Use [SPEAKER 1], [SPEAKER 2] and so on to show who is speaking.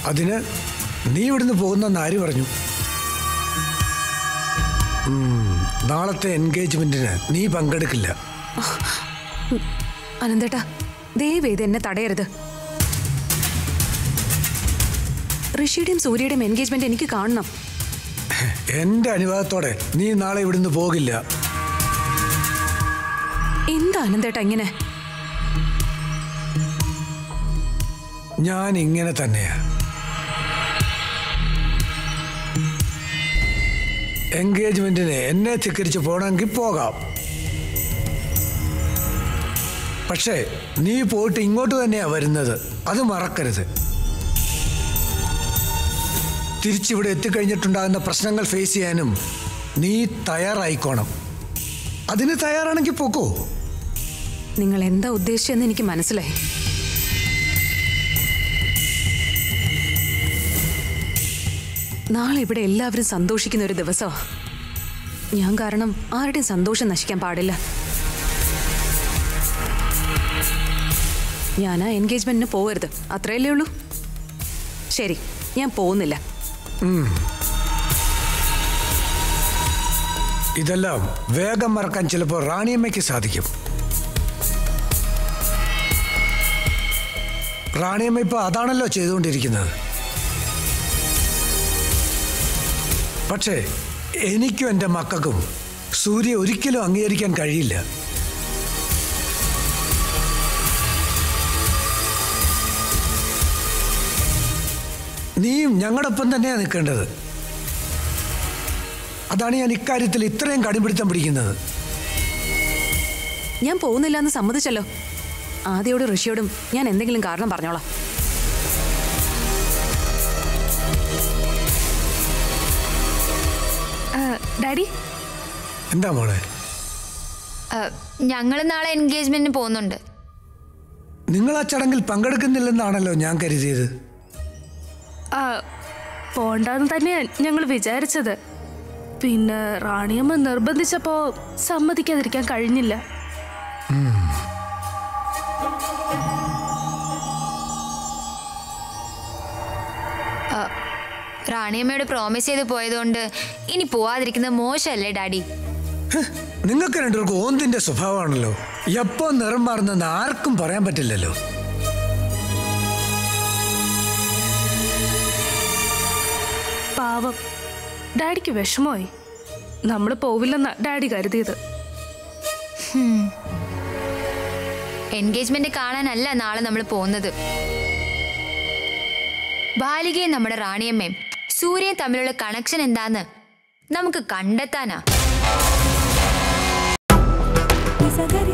[SPEAKER 1] അതിന് നീ ഇവിടുന്ന് പോകുന്നെന്ന് ആര് പറഞ്ഞു ഉം, നാളത്തെ എൻഗേജ്മെന്റിന് നീ പങ്കെടുക്കില്ല
[SPEAKER 2] അനന്തേട്ടാ ദയവേത് എന്നെ തടയരുത് ഋഷിയുടെയും സൂര്യയുടെയും എൻഗേജ്മെന്റ് എനിക്ക് കാണണം
[SPEAKER 1] എന്റെ അനുവാദത്തോടെ നീ നാളെ ഇവിടുന്ന് പോകില്ല
[SPEAKER 2] എന്താ അനന്തേട്ടാ ഇങ്ങനെ
[SPEAKER 1] ഞാൻ ഇങ്ങനെ തന്നെയാ എൻഗേജ്മെന്റിന് എന്നെ ധിക്കരിച്ച് പോകണമെങ്കിൽ പോകാം പക്ഷേ നീ പോയിട്ട് ഇങ്ങോട്ട് തന്നെയാ വരുന്നത് അത് മറക്കരുത് തിരിച്ചിവിടെ എത്തിക്കഴിഞ്ഞിട്ടുണ്ടാകുന്ന പ്രശ്നങ്ങൾ ഫേസ് ചെയ്യാനും നീ തയ്യാറായിക്കോണം അതിന് തയ്യാറാണെങ്കിൽ പോക്കോ
[SPEAKER 2] നിങ്ങൾ എന്താ ഉദ്ദേശിച്ചെന്ന് എനിക്ക് മനസ്സിലായി നാളെ ഇവിടെ എല്ലാവരും സന്തോഷിക്കുന്ന ഒരു ദിവസമാ ഞാൻ കാരണം ആരുടെയും സന്തോഷം നശിക്കാൻ പാടില്ല ഞാൻ ആ എൻഗേജ്മെന്റിന് പോകരുത് അത്രയല്ലേ ഉള്ളൂ ശരി ഞാൻ പോകുന്നില്ല
[SPEAKER 1] ഇതെല്ലാം വേഗം മറക്കാൻ ചിലപ്പോൾ റാണിയമ്മയ്ക്ക് സാധിക്കും റാണിയമ്മ ഇപ്പൊ അതാണല്ലോ ചെയ്തുകൊണ്ടിരിക്കുന്നത് പക്ഷേ എനിക്കും എൻ്റെ മക്കൾക്കും സൂര്യ ഒരിക്കലും അംഗീകരിക്കാൻ കഴിയില്ല നീയും ഞങ്ങളുടെ ഒപ്പം തന്നെയാണ് നിൽക്കേണ്ടത് അതാണ് ഞാൻ ഇക്കാര്യത്തിൽ ഇത്രയും കടുപിടുത്തം പിടിക്കുന്നത്
[SPEAKER 2] ഞാൻ പോകുന്നില്ല എന്ന് സമ്മതിച്ചല്ലോ ആദ്യയോടും ഋഷിയോടും ഞാൻ എന്തെങ്കിലും കാരണം പറഞ്ഞോളാം
[SPEAKER 3] ഡാഡി
[SPEAKER 1] എന്താ മോളെ
[SPEAKER 4] ഞങ്ങൾ നാളെ എൻഗേജ്മെന്റിന് പോകുന്നുണ്ട്
[SPEAKER 1] നിങ്ങൾ ആ ചടങ്ങിൽ പങ്കെടുക്കുന്നില്ലെന്നാണല്ലോ ഞാൻ കരുതിയത്
[SPEAKER 3] ആ പോണ്ടെന്ന് തന്നെയാണ് ഞങ്ങൾ വിചാരിച്ചത് പിന്നെ റാണിയമ്മ നിർബന്ധിച്ചപ്പോ സമ്മതിക്കാതിരിക്കാൻ കഴിഞ്ഞില്ല
[SPEAKER 4] റാണിയമ്മയോട് പ്രോമിസ് ചെയ്ത് പോയതുകൊണ്ട് ഇനി പോവാതിരിക്കുന്നത് മോശമല്ലേ ഡാഡി
[SPEAKER 1] നിങ്ങൾക്ക് രണ്ടുപേർക്കും ഓന്തിന്റെ സ്വഭാവമാണല്ലോ എപ്പോ നിറം മാറുന്നെന്ന് ആർക്കും പറയാൻ പറ്റില്ലല്ലോ
[SPEAKER 3] പാവം ഡാഡിക്ക് വിഷമമായി നമ്മൾ പോവില്ലെന്നാ ഡാഡി കരുതിയത്
[SPEAKER 4] എൻഗേജ്മെന്റ് കാണാനല്ല നാളെ നമ്മൾ പോകുന്നത് ബാലികയും നമ്മുടെ റാണിയമ്മയും സൂര്യയും തമ്മിലുള്ള കണക്ഷൻ എന്താന്ന് നമുക്ക് കണ്ടെത്താനാ
[SPEAKER 5] സഗ